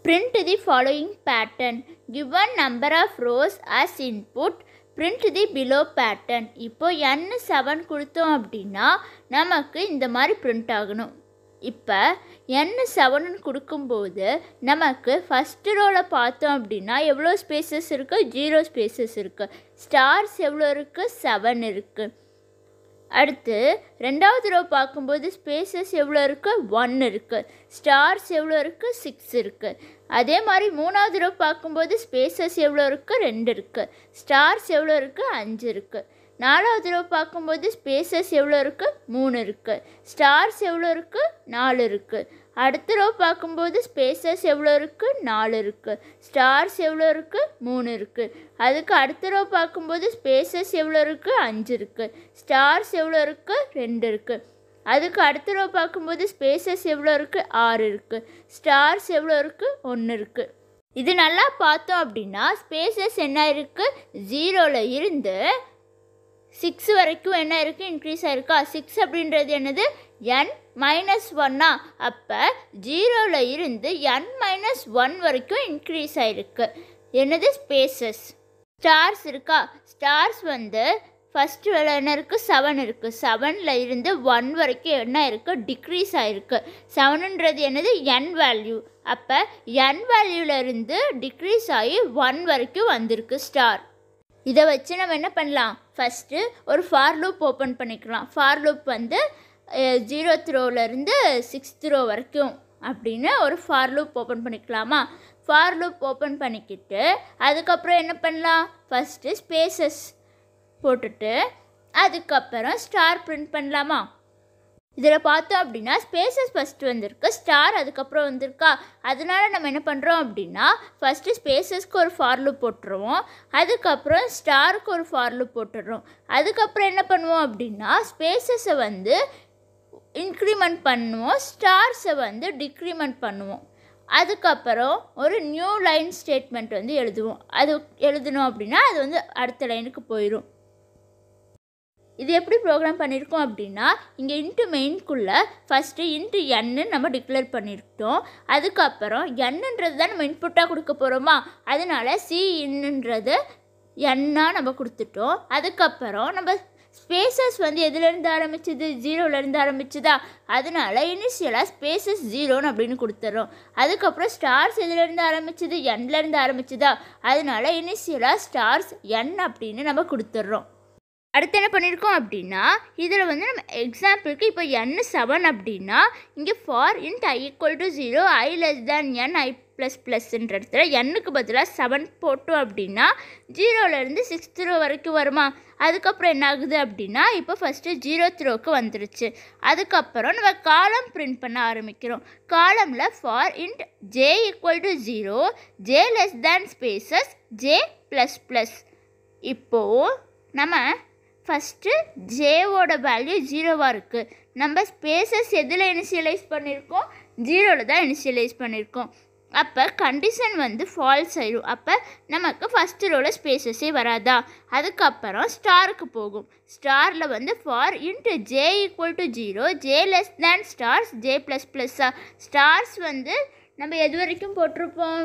Print the following pattern. Given number of rows as input, print the below pattern. இப்போ n seven கொடுத்தோம் அப்படின்னா நமக்கு இந்த மாதிரி print ஆகணும் இப்போ n செவனுன்னு கொடுக்கும்போது நமக்கு ஃபஸ்ட்டு ரோவில் பார்த்தோம் அப்படின்னா எவ்வளோ ஸ்பேசஸ் இருக்குது ஜீரோ ஸ்பேசஸ் இருக்குது ஸ்டார்ஸ் எவ்வளோ இருக்குது செவன் இருக்குது அடுத்து ரெண்டாவது ரோ பார்க்கும்போது ஸ்பேசஸ் எவ்வளோ இருக்குது ஒன் இருக்குது ஸ்டார்ஸ் எவ்வளோ இருக்குது சிக்ஸ் இருக்குது அதே மாதிரி மூணாவது ரோ பார்க்கும்போது ஸ்பேசஸ் எவ்வளோ இருக்குது ரெண்டு இருக்குது ஸ்டார்ஸ் எவ்வளோ இருக்குது அஞ்சு இருக்குது நாலாவது ரோ பார்க்கும்போது ஸ்பேசஸ் எவ்வளோ இருக்குது மூணு இருக்குது ஸ்டார்ஸ் எவ்வளோ இருக்குது நாலு இருக்குது அடுத்த ரோ பார்க்கும்போது ஸ்பேசஸ் எவ்வளோ இருக்குது நாலு இருக்குது ஸ்டார்ஸ் எவ்வளோ இருக்குது மூணு இருக்குது அதுக்கு அடுத்த ரோ பார்க்கும்போது ஸ்பேசஸ் எவ்வளோ இருக்குது அஞ்சு இருக்குது ஸ்டார்ஸ் எவ்வளோ இருக்குது ரெண்டு இருக்குது அதுக்கு அடுத்த ரோ பார்க்கும்போது ஸ்பேசஸ் எவ்வளோ இருக்குது ஆறு இருக்குது ஸ்டார்ஸ் எவ்வளோ இருக்குது ஒன்று இருக்குது இது நல்லா பார்த்தோம் அப்படின்னா ஸ்பேசஸ் என்ன இருக்குது ஜீரோவில் இருந்து சிக்ஸ் வரைக்கும் என்ன இருக்குது இன்க்ரீஸ் ஆயிருக்கா சிக்ஸ் அப்படின்றது என்னது என் மைனஸ் ஒன்னா அப்போ ஜீரோவில் இருந்து என் மைனஸ் ஒன் வரைக்கும் இன்க்ரீஸ் ஆயிருக்கு என்னது ஸ்பேசஸ் ஸ்டார்ஸ் இருக்கா ஸ்டார்ஸ் வந்து ஃபஸ்ட்டு வேலை என்ன இருக்குது செவன் இருக்குது செவனில் இருந்து ஒன் வரைக்கும் என்ன இருக்குது டிக்ரீஸ் ஆகிருக்கு செவனுன்றது என்னது என் வேல்யூ அப்போ என் வேல்யூலேருந்து டிக்ரீஸ் ஆகி ஒன் வரைக்கும் வந்திருக்கு ஸ்டார் இதை வச்சு நம்ம என்ன பண்ணலாம் ஃபஸ்ட்டு ஒரு ஃபார் லூப் ஓப்பன் பண்ணிக்கலாம் ஃபார் லூப் வந்து ஜீரோத் ரோலேருந்து சிக்ஸ்த் ரோ வரைக்கும் அப்படின்னு ஒரு ஃபார் லூப் ஓப்பன் பண்ணிக்கலாமா ஃபார் லூப் ஓப்பன் பண்ணிக்கிட்டு அதுக்கப்புறம் என்ன பண்ணலாம் ஃபஸ்ட்டு ஸ்பேசஸ் போட்டுட்டு அதுக்கப்புறம் ஸ்டார் பிரிண்ட் பண்ணலாமா இதில் பார்த்தோம் அப்படின்னா ஸ்பேசஸ் ஃபஸ்ட்டு வந்திருக்கு ஸ்டார் அதுக்கப்புறம் வந்திருக்கா அதனால நம்ம என்ன பண்ணுறோம் அப்படின்னா ஃபஸ்ட்டு ஸ்பேசஸ்க்கு ஒரு ஃபார்லு போட்டுருவோம் அதுக்கப்புறம் ஸ்டாருக்கு ஒரு ஃபார்லு போட்டுடுறோம் அதுக்கப்புறம் என்ன பண்ணுவோம் அப்படின்னா ஸ்பேசஸை வந்து இன்க்ரிமெண்ட் பண்ணுவோம் ஸ்டார்ஸை வந்து டிக்ரிமெண்ட் பண்ணுவோம் அதுக்கப்புறம் ஒரு நியூ லைன் ஸ்டேட்மெண்ட் வந்து எழுதுவோம் அது எழுதணும் அப்படின்னா அது வந்து அடுத்த லைனுக்கு போயிடும் இது எப்படி ப்ரோக்ராம் பண்ணியிருக்கோம் அப்படின்னா இங்கே இன்ட்டு மெயின்குள்ளே ஃபஸ்ட்டு இன்ட்டு என்னு நம்ம டிக்ளேர் பண்ணியிருக்கோம் அதுக்கப்புறம் என்னன்றது தான் நம்ம இன்புட்டாக கொடுக்க போகிறோமா அதனால சி இன்னுன்றது என்னா நம்ம கொடுத்துட்டோம் அதுக்கப்புறம் நம்ம ஸ்பேசஸ் வந்து எதுலேருந்து ஆரம்பிச்சது ஜீரோலேருந்து ஆரம்பிச்சதா அதனால இனிஷியலாக ஸ்பேசஸ் ஜீரோன்னு அப்படின்னு கொடுத்துட்றோம் அதுக்கப்புறம் ஸ்டார்ஸ் எதுலேருந்து ஆரம்பிச்சது என்லேருந்து ஆரம்பிச்சதா அதனால இனிஷியலாக ஸ்டார்ஸ் என் அப்படின்னு நம்ம கொடுத்துட்றோம் அடுத்து என்ன பண்ணியிருக்கோம் அப்படின்னா இதில் வந்து நம்ம எக்ஸாம்பிளுக்கு இப்போ என் செவன் அப்படின்னா இங்கே for int I equal to zero I less than N I plus ப்ளஸ்ன்ற இடத்துல எண்ணுக்கு பதிலாக செவன் போட்டோம் அப்படின்னா ஜீரோலேருந்து சிக்ஸ்த் ரோ வரைக்கும் வருமா அதுக்கப்புறம் என்ன ஆகுது அப்படின்னா இப்போ ஃபஸ்ட்டு ஜீரோ த்ரோக்கு வந்துருச்சு அதுக்கப்புறம் நம்ம காலம் பிரிண்ட் பண்ண ஆரம்பிக்கிறோம் காலமில் for int J equal to zero J less than spaces J plus plus இப்போது நம்ம ஃபஸ்ட்டு ஜேவோட வேல்யூ ஜீரோவாக இருக்குது நம்ம ஸ்பேசஸ் எதில் இனிஷியலைஸ் பண்ணியிருக்கோம் ஜீரோவில் தான் இனிஷியலைஸ் பண்ணியிருக்கோம் அப்போ கண்டிஷன் வந்து ஃபால்ஸ் ஆயிடும் அப்போ நமக்கு ஃபஸ்ட்டு ரோவில் ஸ்பேசஸே வராதா அதுக்கப்புறம் ஸ்டாருக்கு போகும் ஸ்டாரில் வந்து for int J equal to zero J less than stars J plus ப்ளஸ்ஸா ஸ்டார்ஸ் வந்து நம்ம எது வரைக்கும் போட்டிருப்போம்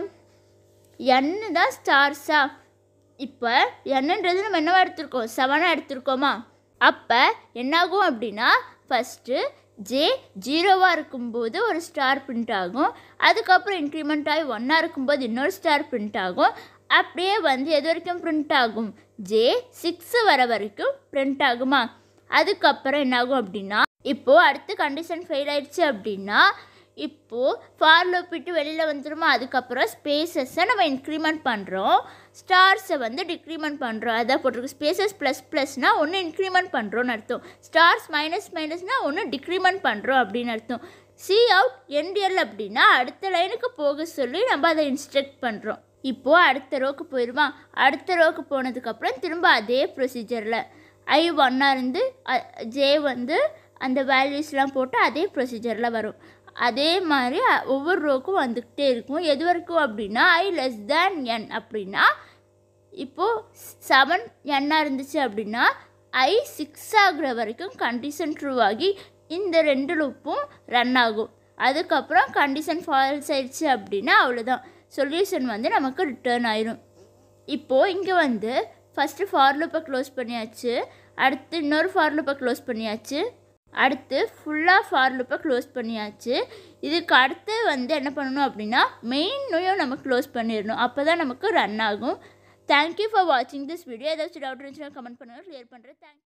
என்னு தான் ஸ்டார்ஸா இப்போ என்னன்றது நம்ம என்னவா எடுத்திருக்கோம் செவனாக எடுத்திருக்கோமா அப்போ என்னாகும் அப்படின்னா ஃபஸ்ட்டு ஜே ஜீரோவாக இருக்கும்போது ஒரு ஸ்டார் பிரிண்ட் ஆகும் அதுக்கப்புறம் இன்க்ரிமெண்ட் ஆகி ஒன்றா இருக்கும்போது இன்னொரு ஸ்டார் பிரிண்ட் ஆகும் அப்படியே வந்து எது வரைக்கும் பிரிண்ட் ஆகும் ஜே சிக்ஸு வர வரைக்கும் பிரிண்ட் ஆகுமா அதுக்கப்புறம் என்னாகும் அப்படின்னா இப்போது அடுத்து கண்டிஷன் ஃபெயில் ஆயிடுச்சு அப்படின்னா இப்போது ஃபார் லூப் விட்டு வெளியில் வந்துடுமா அதுக்கப்புறம் ஸ்பேசஸை நம்ம இன்க்ரிமெண்ட் பண்ணுறோம் ஸ்டார்ஸை வந்து டிக்ரிமெண்ட் பண்ணுறோம் அதான் போட்டிருக்கு ஸ்பேசஸ் ப்ளஸ் ப்ளஸ்னால் ஒன்று இன்க்ரிமெண்ட் பண்ணுறோன்னு அர்த்தம் ஸ்டார்ஸ் மைனஸ் மைனஸ்னால் ஒன்று டிக்ரிமெண்ட் பண்ணுறோம் அப்படின்னு அர்த்தம் சி அவுட் என்டிஎல் அப்படின்னா அடுத்த லைனுக்கு போக சொல்லி நம்ம அதை இன்ஸ்ட்ரக்ட் பண்ணுறோம் இப்போது அடுத்த ரோக்கு போயிடுமா அடுத்த ரோக்கு போனதுக்கப்புறம் திரும்ப அதே ப்ரொசீஜரில் ஐ ஒன்னாக இருந்து ஜே வந்து அந்த வேல்யூஸ்லாம் போட்டு அதே ப்ரொசீஜரில் வரும் அதே மாதிரி அ- ஒவ்வொரு ரோக்கும் வந்துக்கிட்டே இருக்கும் எது வரைக்கும் அப்படின்னா ஐ லெஸ் தேன் என் அப்படின்னா இப்போது செவன் என்னாக இருந்துச்சு அப்படின்னா ஐ சிக்ஸ் ஆகுற வரைக்கும் கண்டிஷன் ட்ரூ ஆகி இந்த ரெண்டு லூப்பும் ரன் ஆகும் அதுக்கப்புறம் கண்டிஷன் ஃபால்ஸ் ஆயிடுச்சு அப்படின்னா அவ்வளோதான் சொல்யூஷன் வந்து நமக்கு ரிட்டர்ன் ஆயிரும் இப்போது இங்கே வந்து ஃபஸ்ட்டு ஃபார் லூப்பை க்ளோஸ் பண்ணியாச்சு அடுத்து இன்னொரு ஃபார் லூப்பை க்ளோஸ் பண்ணியாச்சு அடுத்து ஃபுல்லாக ஃபார் லூப்பை க்ளோஸ் பண்ணியாச்சு இதுக்கு அடுத்து வந்து என்ன பண்ணணும் அப்படின்னா மெயினையும் நம்ம க்ளோஸ் பண்ணிடணும் அப்போ தான் நமக்கு ரன் ஆகும் தேங்க்யூ ஃபார் வாட்சிங் திஸ் வீடியோ ஏதாச்சும் டவுட் இருந்துச்சுன்னா கமெண்ட் பண்ணுங்கள் க்ளியர் பண்ணுறேன் தேங்க்